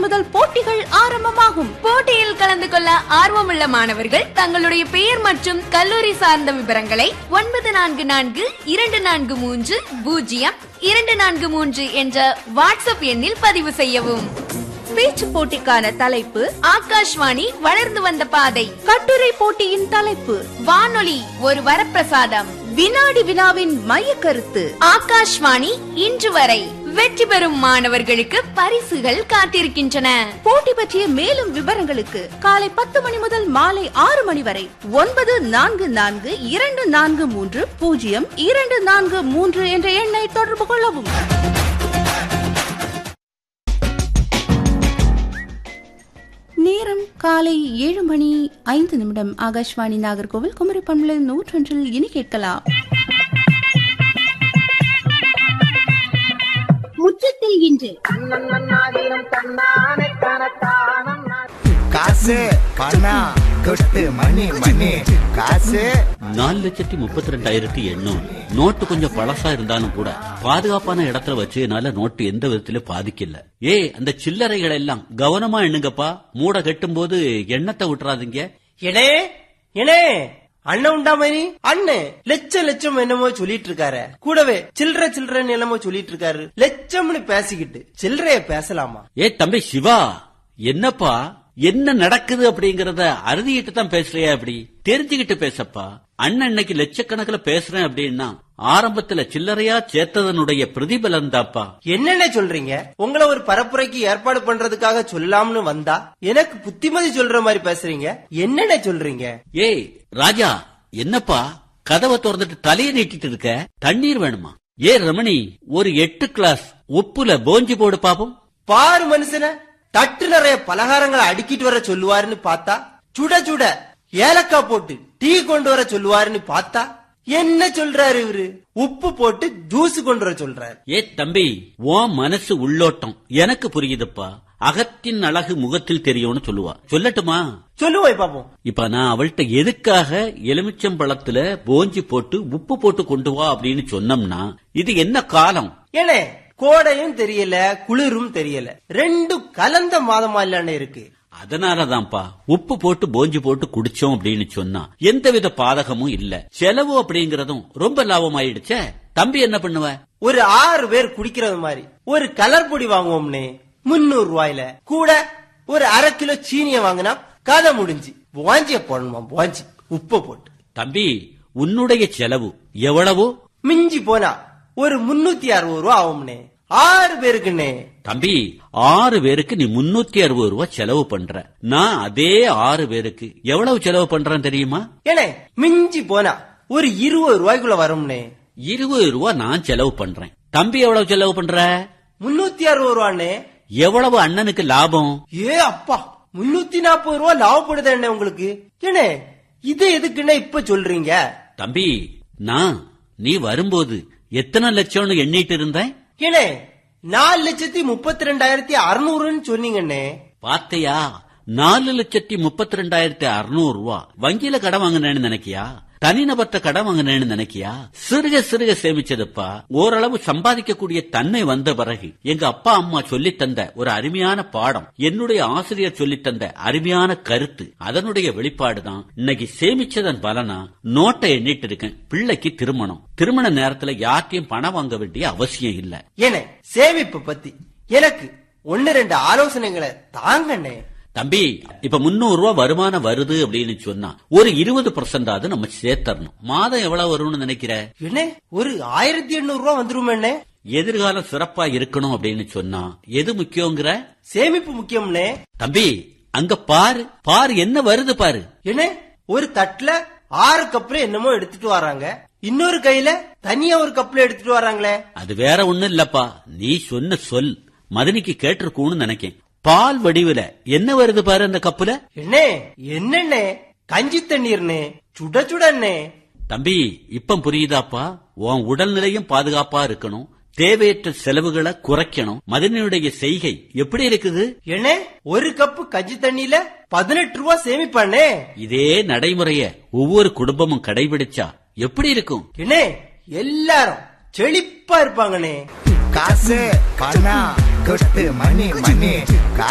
முதல் போட்டிகள் ஆரம்பமாகும் போட்டியில் கலந்து கொள்ள ஆர்வமுள்ள மாணவர்கள் தங்களுடைய பெயர் மற்றும் கல்லூரி சார்ந்த விவரங்களை ஒன்பது நான்கு நான்கு இரண்டு நான்கு மூன்று பூஜ்ஜியம் இரண்டு நான்கு மூன்று என்ற வாட்ஸ்அப் எண்ணில் பதிவு செய்யவும் பேச்சு போட்டிக்கான தலைப்பு ஆகாஷ்வாணி வளர்ந்து வந்த பாதை கட்டுரை போட்டியின் தலைப்பு வானொலி ஒரு வரப்பிரசாதம் வினாடி வினாவின் மைய கருத்து ஆகாஷ்வாணி இன்று வரை வெற்றி பெறும் மாணவர்களுக்கு பரிசுகள் காத்திருக்கின்றன போட்டி பற்றிய மேலும் விவரங்களுக்கு காலை பத்து மணி முதல் மாலை ஆறு மணி வரை ஒன்பது நான்கு நான்கு இரண்டு நான்கு மூன்று பூஜ்ஜியம் இரண்டு நான்கு மூன்று என்ற எண்ணை தொடர்பு கொள்ளவும் நேரம் காலை ஏழு மணி ஐந்து நிமிடம் ஆகாஷ்வாணி நாகர்கோவில் குமரி பண்பலை நூற்றொன்றில் இனி கேட்கலாம் முற்றத்தில் இன்று காசு பணம் கொட்டு மணி மணி காசு நாலு லட்சத்தி முப்பத்தி ரெண்டாயிரத்தி எண்ணூறு நோட்டு கொஞ்சம் பழசா இருந்தாலும் கூட பாதுகாப்பான இடத்துல வச்சதுனால நோட்டு எந்த விதத்திலும் பாதிக்கல ஏய் அந்த சில்லறைகள் எல்லாம் கவனமா எண்ணுங்கப்பா மூட கட்டும் போது எண்ணத்தை விட்டுறாதீங்க எடே எடே அண்ணன் உண்டா மாதிரி அண்ணன் லட்சம் லட்சம் என்னமோ சொல்லிட்டு இருக்காரு கூடவே சில்லற சில்லறன்னு என்னமோ சொல்லிட்டு இருக்காரு லட்சம்னு பேசிக்கிட்டு சில்லறைய பேசலாமா ஏ தம்பி சிவா என்னப்பா என்ன நடக்குது அப்படிங்கறத அறுதிட்டு தான் பேசுறியா அப்படி தெரிஞ்சுக்கிட்டு பேசப்பா அண்ணன் இன்னைக்கு லட்சக்கணக்கில் பேசுறேன் அப்படின்னா ஆரம்பத்துல சில்லறையா சேர்த்ததனுடைய பிரதிபலன் தாப்பா என்னென்ன சொல்றீங்க உங்களை ஒரு பரப்புரைக்கு ஏற்பாடு பண்றதுக்காக சொல்லலாம்னு வந்தா எனக்கு புத்திமதி சொல்ற மாதிரி பேசுறீங்க என்னென்ன சொல்றீங்க ஏய் ராஜா என்னப்பா கதவை திறந்துட்டு தலையை நீட்டிட்டு இருக்க தண்ணீர் வேணுமா ஏ ரமணி ஒரு எட்டு கிளாஸ் உப்புல போஞ்சி போடு பாப்போம் பாரு மனுஷன தட்டு நிறைய பலகாரங்களை அடுக்கிட்டு வர சொல்லுவாருன்னு பார்த்தா சுட சுட ஏலக்காய் போட்டு டீ கொண்டு வர சொல்லுவாருன்னு பார்த்தா என்ன சொல்றாரு இவரு உப்பு போட்டு ஜூஸ் கொண்டு வர சொல்றாரு ஏ தம்பி உன் மனசு உள்ளோட்டம் எனக்கு புரியுதுப்பா அகத்தின் அழகு முகத்தில் தெரியும்னு சொல்லுவா சொல்லட்டுமா சொல்லுவோய் பாப்போம் இப்ப நான் அவள்கிட்ட எதுக்காக எலுமிச்சம்பழத்துல போஞ்சி போட்டு உப்பு போட்டு கொண்டு வா அப்படின்னு சொன்னோம்னா இது என்ன காலம் ஏனே கோடையும் தெரியல குளிரும் தெரியல ரெண்டும் கலந்த மாதமா இல்லன்னு இருக்கு அதனாலதான்ப்பா உப்பு போட்டு போஞ்சி போட்டு குடிச்சோம் அப்படின்னு சொன்னா எந்தவித பாதகமும் இல்ல செலவு அப்படிங்கறதும் ரொம்ப லாபம் ஆயிடுச்சே தம்பி என்ன பண்ணுவ ஒரு ஆறு பேர் குடிக்கிறது மாதிரி ஒரு கலர் பொடி வாங்குவோம்னே முன்னூறு ரூபாயில கூட ஒரு அரை கிலோ சீனிய வாங்கினா கதை முடிஞ்சு வாஞ்சிய போடணுமா வாஞ்சி உப்பை போட்டு தம்பி உன்னுடைய செலவு எவ்வளவோ மிஞ்சி போனா ஒரு முன்னூத்தி அறுபது ரூபா ஆகும்னே ஆறு பேருக்குன்னே தம்பி ஆறு பேருக்கு நீ முன்னூத்தி அறுபது ரூபாய் செலவு பண்ற நான் அதே ஆறு பேருக்கு எவ்வளவு செலவு பண்றேன் தெரியுமா ஏனே மிஞ்சி போனா ஒரு இருபது ரூபாய்க்குள்ள வரும்னே இருபது ரூபாய் நான் செலவு பண்றேன் தம்பி எவ்வளவு செலவு பண்ற முன்னூத்தி அறுபது ரூபாண்ணே எவ்வளவு அண்ணனுக்கு லாபம் ஏ அப்பா முன்னூத்தி நாற்பது ரூபா லாபப்படுது என்ன உங்களுக்கு ஏனே இது எதுக்குன்னு இப்ப சொல்றீங்க தம்பி நான் நீ வரும்போது எத்தனை லட்சம்னு எண்ணிட்டு இருந்தேன் ஏனே நாலு லட்சத்தி முப்பத்தி ரெண்டாயிரத்தி அறுநூறுன்னு சொன்னீங்கண்ணே பாத்தையா நாலு லட்சத்தி முப்பத்தி ரெண்டாயிரத்தி அறுநூறு ரூபா வங்கியில கடன் வாங்கினேன்னு நினைக்கியா தனிநபர்த்த கடன் வாங்கினேன்னு நினைக்கியா சிறுக சிறுக சேமிச்சதுப்பா ஓரளவு சம்பாதிக்கக்கூடிய தன்மை வந்த பிறகு எங்க அப்பா அம்மா சொல்லித் தந்த ஒரு அருமையான பாடம் என்னுடைய ஆசிரியர் சொல்லித் தந்த அருமையான கருத்து அதனுடைய வெளிப்பாடுதான் இன்னைக்கு சேமிச்சதன் பலனா நோட்டை எண்ணிட்டு இருக்கேன் பிள்ளைக்கு திருமணம் திருமண நேரத்துல யார்ட்டையும் பணம் வாங்க வேண்டிய அவசியம் இல்ல ஏனே சேமிப்பு பத்தி எனக்கு ஒன்னு ரெண்டு ஆலோசனைகளை தாங்கண்ணே தம்பி இப்ப முன்னூறு ரூபாய் வருமானம் வருது அப்படின்னு சொன்னா ஒரு இருபது பர்சன்டாவது நம்ம சேர்த்தரணும் மாதம் எவ்வளவு வரும்னு நினைக்கிற என்ன ஒரு ஆயிரத்தி எண்ணூறு ரூபா வந்துருமேண்ணே எதிர்காலம் சிறப்பா இருக்கணும் அப்படின்னு சொன்னா எது முக்கியங்கிற சேமிப்பு முக்கியம்னே தம்பி அங்க பாரு பாரு என்ன வருது பாரு என்ன ஒரு தட்டுல ஆறு கப்ல என்னமோ எடுத்துட்டு வராங்க இன்னொரு கையில தனியா ஒரு கப்ல எடுத்துட்டு வராங்களே அது வேற ஒண்ணும் இல்லப்பா நீ சொன்ன சொல் மதனிக்கு கேட்டிருக்கும்னு நினைக்கேன் பால் வடிவுல என்ன வருது பாரு அந்த கப்புல என்ன என்னண்ணே கஞ்சி தண்ணீர்னே சுட சுடண்ணே தம்பி இப்ப புரியுதாப்பா உன் உடல்நிலையும் பாதுகாப்பா இருக்கணும் தேவையற்ற செலவுகளை குறைக்கணும் மதனியுடைய செய்கை எப்படி இருக்குது என்ன ஒரு கப்பு கஞ்சி தண்ணியில பதினெட்டு ரூபா சேமிப்பானே இதே நடைமுறைய ஒவ்வொரு குடும்பமும் கடைபிடிச்சா எப்படி இருக்கும் என்ன எல்லாரும் செழிப்பா இருப்பாங்கண்ணே காசு பணம் கொட்டு மணி மணி